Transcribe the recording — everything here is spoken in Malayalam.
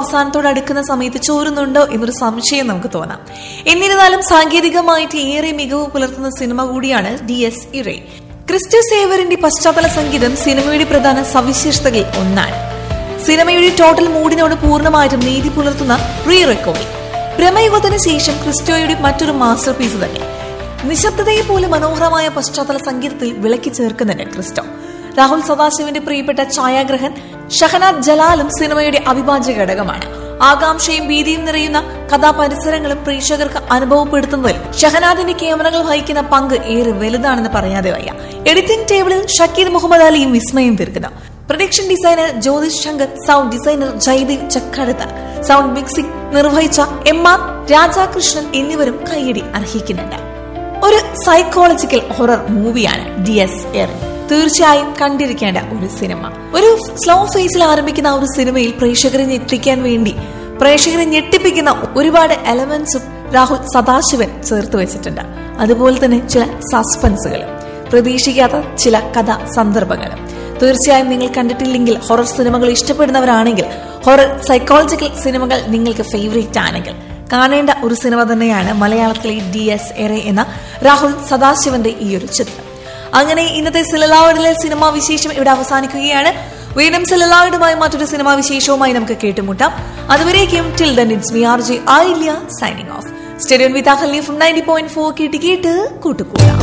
അവസാനത്തോട് അടുക്കുന്ന സമയത്ത് ചോരുന്നുണ്ടോ എന്നൊരു സംശയം നമുക്ക് തോന്നാം എന്നിരുന്നാലും സാങ്കേതികമായിട്ട് ഏറെ മികവ് പുലർത്തുന്ന സിനിമ കൂടിയാണ് ഡി എസ് ഇറേ ക്രിസ്റ്റോ സേവറിന്റെ പശ്ചാത്തല സംഗീതം സിനിമയുടെ പ്രധാന സവിശേഷതകളിൽ ഒന്നാണ് സിനിമയുടെ ടോട്ടൽ മൂഡിനോട് പൂർണ്ണമായിട്ടും നീതി പുലർത്തുന്ന റീ റെക്കോർഡിംഗ് ഭ്രമയുഗത്തിന് ശേഷം ക്രിസ്റ്റോയുടെ മറ്റൊരു മാസ്റ്റർ പീസ് തന്നെ നിശബ്ദതയെ പോലെ മനോഹരമായ പശ്ചാത്തല സംഗീതത്തിൽ വിളക്കി ചേർക്കുന്നുണ്ട് ക്രിസ്റ്റോ രാഹുൽ സദാശിവന്റെ പ്രിയപ്പെട്ട ഛായാഗ്രഹൻ ഷഹനാദ് ജലാലും സിനിമയുടെ അവിഭാജ്യ ഘടകമാണ് ആകാംക്ഷയും ഭീതിയും നിറയുന്ന കഥാപരിസരങ്ങളും പ്രേക്ഷകർക്ക് അനുഭവപ്പെടുത്തുന്നതിൽ ഷഹനാദിന്റെ ക്യാമറകൾ വഹിക്കുന്ന പങ്ക് ഏറെ വലുതാണെന്ന് പറയാതെ വയ്യ എഡിറ്റിംഗ് ടേബിളിൽ ഷക്കീർ മുഹമ്മദ് അലിയും വിസ്മയം തീർക്കുന്നു production designer Jyothish Shankar sound designer Jaydev Chakkadath sound mixing നിർവഹിച്ച എം ആർ രാധാകൃഷ്ണൻ എന്നിവരും കൈയടി അർഹിക്കുന്നുണ്ട് ഒരു സൈക്കോളജിക്കൽ ഹൊറർ മൂവിയാണ് ഡി എസ് എർ തീർച്ചയായും കണ്ടിരിക്കേണ്ട ഒരു സിനിമ ഒരു സ്ലോ ഫേസിൽ ആരംഭിക്കുന്ന ആ ഒരു സിനിമയിൽ പ്രേക്ഷകരെ ഞെട്ടിക്കാൻ വേണ്ടി പ്രേക്ഷകരെ ഞെട്ടിപ്പിക്കുന്ന ഒരുപാട് എലമെന്റ്സും രാഹുൽ സദാശിവൻ ചേർത്ത് വെച്ചിട്ടുണ്ട് അതുപോലെ തന്നെ ചില സസ്പെൻസുകളും പ്രതീക്ഷിക്കാത്ത ചില കഥാ സന്ദർഭങ്ങളും തീർച്ചയായും നിങ്ങൾ കണ്ടിട്ടില്ലെങ്കിൽ ഹൊറർ സിനിമകൾ ഇഷ്ടപ്പെടുന്നവരാണെങ്കിൽ ഹൊറർ സൈക്കോളജിക്കൽ സിനിമകൾ നിങ്ങൾക്ക് ഫേവറേറ്റ് ആണെങ്കിൽ കാണേണ്ട ഒരു സിനിമ തന്നെയാണ് മലയാളത്തിലെ ഡി എസ് എറെ എന്ന രാഹുൽ സദാശിവന്റെ ഈ ഒരു ചിത്രം അങ്ങനെ ഇന്നത്തെ സിലലാവിഡിലെ സിനിമാ വിശേഷം ഇവിടെ അവസാനിക്കുകയാണ് വീണ്ടും സിലലാവിഡുമായി മറ്റൊരു സിനിമാ വിശേഷവുമായി നമുക്ക് കേട്ടുമുട്ടാം അതുവരേക്കും till then it's me R J I signing off stadium with Ahalya from ninety point four കേട്ട് കേട്ട് കൂട്ടുകൂടാം